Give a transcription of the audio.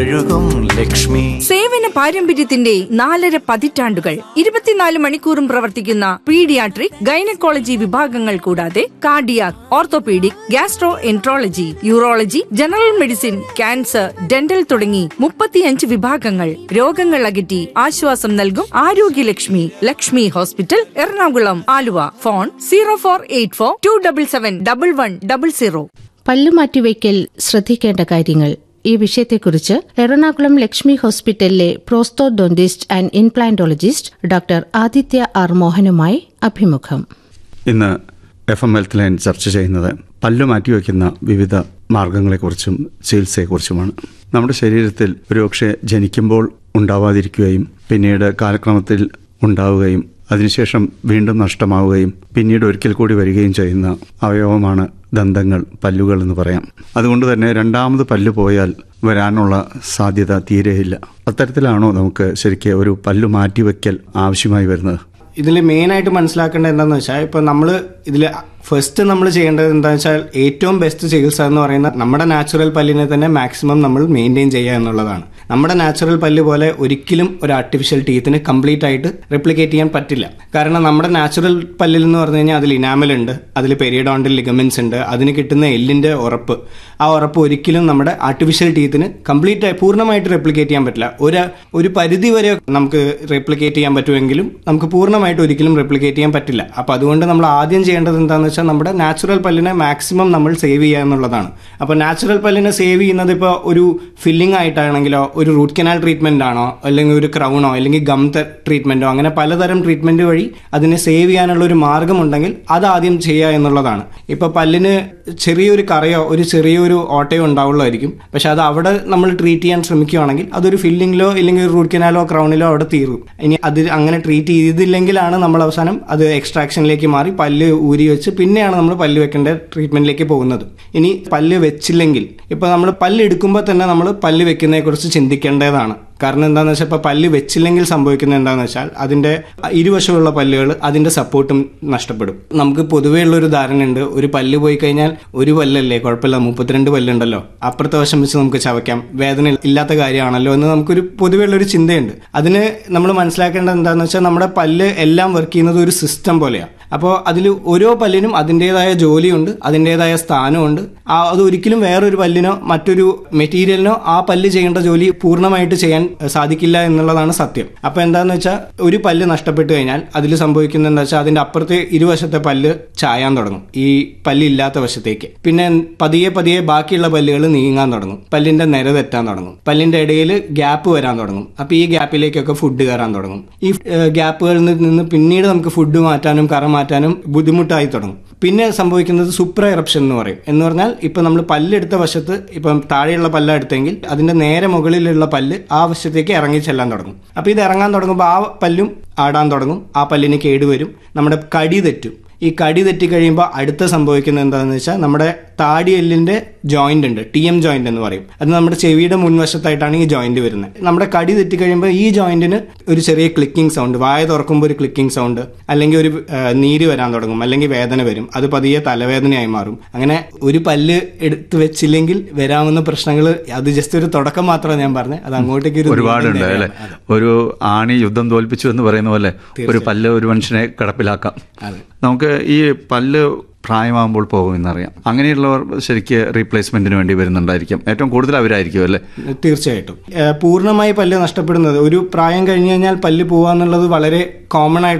ഒഴുകും ലക്ഷ്മി സേവന പാരമ്പര്യത്തിന്റെ നാലര പതിറ്റാണ്ടുകൾ ഇരുപത്തിനാല് മണിക്കൂറും പ്രവർത്തിക്കുന്ന പീഡിയാട്രിക് ഗൈനക്കോളജി വിഭാഗങ്ങൾ കൂടാതെ cardiac orthopaedic gastroenterology urology general medicine cancer dental തുടങ്ങി മുപ്പത്തിയഞ്ച് വിഭാഗങ്ങൾ രോഗങ്ങൾ അകറ്റി ആശ്വാസം നൽകും ആരോഗ്യലക്ഷ്മി Lakshmi hospital Ernakulam Aluva phone zero four eight four two double seven double one double zero പല്ലുമാറ്റിവയ്ക്കൽ ശ്രദ്ധിക്കേണ്ട കാര്യങ്ങൾ ഈ വിഷയത്തെക്കുറിച്ച് എറണാകുളം ലക്ഷ്മി ഹോസ്പിറ്റലിലെ prosthodontist and implantologist doctor Aditya R മോഹനുമായി അഭിമുഖം ഇന്ന് എഫ് എം ഹെൽത്ത് ലൈൻ ചർച്ച ചെയ്യുന്നത് പല്ല് മാറ്റിവെക്കുന്ന വിവിധ മാർഗങ്ങളെക്കുറിച്ചും ചികിത്സയെക്കുറിച്ചുമാണ് നമ്മുടെ ശരീരത്തിൽ ഒരുപക്ഷെ ജനിക്കുമ്പോൾ ഉണ്ടാവാതിരിക്കുകയും പിന്നീട് കാലക്രമത്തിൽ ഉണ്ടാവുകയും അതിനുശേഷം വീണ്ടും നഷ്ടമാവുകയും പിന്നീട് ഒരിക്കൽ കൂടി വരികയും ചെയ്യുന്ന അവയവമാണ് ദന്തങ്ങൾ പല്ലുകൾ എന്ന് പറയാം അതുകൊണ്ട് തന്നെ രണ്ടാമത് പല്ല് പോയാൽ വരാനുള്ള സാധ്യത തീരെയില്ല അത്തരത്തിലാണോ നമുക്ക് ശരിക്കും ഒരു പല്ല് മാറ്റിവെക്കൽ ആവശ്യമായി വരുന്നത് ഇതിൽ മെയിനായിട്ട് മനസ്സിലാക്കേണ്ടത് എന്താണെന്ന് വെച്ചാൽ ഇപ്പോൾ നമ്മൾ ഇതിൽ ഫസ്റ്റ് നമ്മൾ ചെയ്യേണ്ടത് എന്താണെന്ന് വെച്ചാൽ ഏറ്റവും ബെസ്റ്റ് ചികിത്സ എന്ന് പറയുന്നത് നമ്മുടെ നാച്ചുറൽ പല്ലിനെ തന്നെ മാക്സിമം നമ്മൾ മെയിൻറ്റെയിൻ ചെയ്യുക എന്നുള്ളതാണ് നമ്മുടെ നാച്ചുറൽ പല്ല് പോലെ ഒരിക്കലും ഒരു ആർട്ടിഫിഷ്യൽ ടീത്തിന് കംപ്ലീറ്റ് ആയിട്ട് റെപ്ലിക്കേറ്റ് ചെയ്യാൻ പറ്റില്ല കാരണം നമ്മുടെ നാച്ചുറൽ പല്ലിൽ എന്ന് പറഞ്ഞു കഴിഞ്ഞാൽ അതിൽ ഇനാമൽ ഉണ്ട് അതിൽ പെരിയഡോണ്ടൽ ലിഗമെന്റ്സ് ഉണ്ട് അതിന് കിട്ടുന്ന എല്ലിന്റെ ഉറപ്പ് ആ ഉറപ്പ് ഒരിക്കലും നമ്മുടെ ആർട്ടിഫിഷ്യൽ ടീത്തിന് കംപ്ലീറ്റ് ആയി പൂർണ്ണമായിട്ട് റെപ്ലിക്കേറ്റ് ചെയ്യാൻ പറ്റില്ല ഒരു ഒരു പരിധി വരെ നമുക്ക് റെപ്ലിക്കേറ്റ് ചെയ്യാൻ പറ്റുമെങ്കിലും നമുക്ക് പൂർണ്ണമായിട്ട് ഒരിക്കലും റെപ്ലിക്കേറ്റ് ചെയ്യാൻ പറ്റില്ല അപ്പോൾ അതുകൊണ്ട് നമ്മൾ ആദ്യം ചെയ്യേണ്ടത് എന്താണെന്ന് വെച്ചാൽ നമ്മുടെ നാച്ചുറൽ പല്ലിനെ മാക്സിമം നമ്മൾ സേവ് ചെയ്യുക എന്നുള്ളതാണ് അപ്പോൾ നാച്ചുറൽ പല്ലിനെ സേവ് ചെയ്യുന്നത് ഇപ്പോൾ ഒരു ഫില്ലിംഗ് ആയിട്ടാണെങ്കിലോ ഒരു റൂട്ട് കനാൽ ട്രീറ്റ്മെന്റ് ആണോ അല്ലെങ്കിൽ ഒരു ക്രൗണോ അല്ലെങ്കിൽ ഗം ട്രീറ്റ്മെന്റോ അങ്ങനെ പലതരം ട്രീറ്റ്മെന്റ് വഴി അതിനെ സേവ് ചെയ്യാനുള്ള ഒരു മാർഗമുണ്ടെങ്കിൽ അത് ആദ്യം ചെയ്യുക എന്നുള്ളതാണ് ഇപ്പൊ പല്ലിന് ചെറിയൊരു കറയോ ഒരു ചെറിയൊരു ഓട്ടയോ ഉണ്ടാവുള്ളതായിരിക്കും പക്ഷെ അത് അവിടെ നമ്മൾ ട്രീറ്റ് ചെയ്യാൻ ശ്രമിക്കുകയാണെങ്കിൽ അതൊരു ഫില്ലിങ്ങിലോ ഇല്ലെങ്കിൽ ഒരു റൂട്ട് കനാലോ ക്രൗണിലോ അവിടെ തീരും ഇനി അത് അങ്ങനെ ട്രീറ്റ് ചെയ്തില്ലെങ്കിലാണ് നമ്മൾ അവസാനം അത് എക്സ്ട്രാക്ഷനിലേക്ക് മാറി പല്ല് ഊരി വെച്ച് പിന്നെയാണ് നമ്മൾ പല്ല് വെക്കേണ്ട ട്രീറ്റ്മെന്റിലേക്ക് പോകുന്നത് ഇനി പല്ല് വെച്ചില്ലെങ്കിൽ ഇപ്പൊ നമ്മൾ പല്ല് എടുക്കുമ്പോൾ തന്നെ നമ്മൾ പല്ല് വെക്കുന്നതിനെ കുറിച്ച് ചിന്തിക്കേണ്ടതാണ് കാരണം എന്താണെന്ന് വെച്ചാൽ ഇപ്പോൾ പല്ല് വെച്ചില്ലെങ്കിൽ സംഭവിക്കുന്നത് എന്താണെന്ന് വെച്ചാൽ അതിന്റെ ഇരുവശമുള്ള പല്ലുകൾ അതിന്റെ സപ്പോർട്ടും നഷ്ടപ്പെടും നമുക്ക് പൊതുവേ ഉള്ള ഒരു ധാരണയുണ്ട് ഒരു പല്ല് പോയി കഴിഞ്ഞാൽ ഒരു പല്ലല്ലേ കുഴപ്പമില്ല മുപ്പത്തിരണ്ട് പല്ലുണ്ടല്ലോ അപ്പുറത്തെ വശം വെച്ച് നമുക്ക് ചവയ്ക്കാം വേദന ഇല്ലാത്ത കാര്യമാണല്ലോ എന്ന് നമുക്കൊരു പൊതുവേ ഉള്ള ഒരു ചിന്തയുണ്ട് അതിന് നമ്മൾ മനസ്സിലാക്കേണ്ടത് എന്താണെന്ന് വെച്ചാൽ നമ്മുടെ പല്ല് എല്ലാം വർക്ക് ചെയ്യുന്നത് ഒരു സിസ്റ്റം പോലെയാണ് അപ്പോൾ അതിൽ ഓരോ പല്ലിനും അതിൻ്റെതായ ജോലിയുണ്ട് അതിൻ്റെതായ സ്ഥാനമുണ്ട് ആ അത് ഒരിക്കലും വേറൊരു പല്ലിനോ മറ്റൊരു മെറ്റീരിയലിനോ ആ പല്ല് ചെയ്യേണ്ട ജോലി പൂർണ്ണമായിട്ട് ചെയ്യാൻ സാധിക്കില്ല എന്നുള്ളതാണ് സത്യം അപ്പോൾ എന്താണെന്ന് വെച്ചാൽ ഒരു പല്ല് നഷ്ടപ്പെട്ടു കഴിഞ്ഞാൽ അതിൽ സംഭവിക്കുന്നത് എന്താ വെച്ചാൽ അതിന്റെ അപ്പുറത്തെ ഇരുവശത്തെ പല്ല് ചായാൻ തുടങ്ങും ഈ പല്ല് ഇല്ലാത്ത വശത്തേക്ക് പിന്നെ പതിയെ പതിയെ ബാക്കിയുള്ള പല്ലുകൾ നീങ്ങാൻ തുടങ്ങും പല്ലിന്റെ നിര തെറ്റാൻ തുടങ്ങും പല്ലിന്റെ ഇടയിൽ ഗ്യാപ്പ് വരാൻ തുടങ്ങും അപ്പോൾ ഈ ഗ്യാപ്പിലേക്കൊക്കെ ഫുഡ് കയറാൻ തുടങ്ങും ഈ ഗ്യാപ്പുകളിൽ നിന്ന് പിന്നീട് നമുക്ക് ഫുഡ് മാറ്റാനും കറ മാറ്റാനും ബുദ്ധിമുട്ടായി തുടങ്ങും പിന്നെ സംഭവിക്കുന്നത് സൂപ്പർ എറപ്ഷൻ എന്ന് പറയും എന്ന് പറഞ്ഞാൽ ഇപ്പൊ നമ്മൾ പല്ലെടുത്ത വശത്ത് ഇപ്പം താഴെയുള്ള പല്ല എടുത്തെങ്കിൽ അതിന്റെ നേരെ മുകളിലുള്ള പല്ല് ആ വശത്തേക്ക് ഇറങ്ങി ചെല്ലാൻ തുടങ്ങും അപ്പൊ ഇത് ഇറങ്ങാൻ തുടങ്ങുമ്പോൾ ആ പല്ലും ആടാൻ തുടങ്ങും ആ പല്ലിന് കേടുവരും നമ്മുടെ കടി തെറ്റും ഈ കടി തെറ്റി കഴിയുമ്പോൾ അടുത്ത സംഭവിക്കുന്നത് എന്താണെന്ന് വെച്ചാൽ നമ്മുടെ താടി എല്ലിന്റെ ജോയിന്റ് ഉണ്ട് ടി എം ജോയിന്റ് എന്ന് പറയും അത് നമ്മുടെ ചെവിയുടെ മുൻവശത്തായിട്ടാണ് ഈ ജോയിന്റ് വരുന്നത് നമ്മുടെ കടി തെറ്റി കഴിയുമ്പോൾ ഈ ജോയിന്റിന് ഒരു ചെറിയ ക്ലിക്കിംഗ് സൗണ്ട് വായ തുറക്കുമ്പോൾ ഒരു ക്ലിക്കിംഗ് സൗണ്ട് അല്ലെങ്കിൽ ഒരു ആ, നീര് വരാൻ തുടങ്ങും അല്ലെങ്കിൽ വേദന വരും അത് പതിയെ തലവേദനയായി മാറും അങ്ങനെ ഒരു പല്ല് എടുത്ത് വെച്ചില്ലെങ്കിൽ വരാവുന്ന പ്രശ്നങ്ങൾ അത് ജസ്റ്റ് ഒരു തുടക്കം മാത്രമാണ് ഞാൻ പറഞ്ഞത് അത് അങ്ങോട്ടേക്ക് ഒരു ഒരുപാടുണ്ട് നീണ്ട അല്ലെ നിരയാണ്. ഒരു ആണി യുദ്ധം തോൽപ്പിച്ചു എന്ന് പറയുന്ന പോലെ ഒരു പല്ല് ഒരു മനുഷ്യനെ കിടപ്പിലാക്കാം അതെ. നമുക്ക് ഈ പല്ല് പ്രായമാകുമ്പോൾ പോകുമെന്നറിയാം അങ്ങനെയുള്ളവർ ശരിക്ക് റീപ്ലേസ്മെന്റിന് വേണ്ടി വരുന്നുണ്ടായിരിക്കും ഏറ്റവും കൂടുതൽ അവരായിരിക്കും അല്ലേ തീർച്ചയായിട്ടും ഏഹ് പൂർണ്ണമായി പല്ല് നഷ്ടപ്പെടുന്നത് ഒരു പ്രായം കഴിഞ്ഞു കഴിഞ്ഞാൽ പല്ല് പോവാന്നുള്ളത് വളരെ കോമൺ ആയിട്ട്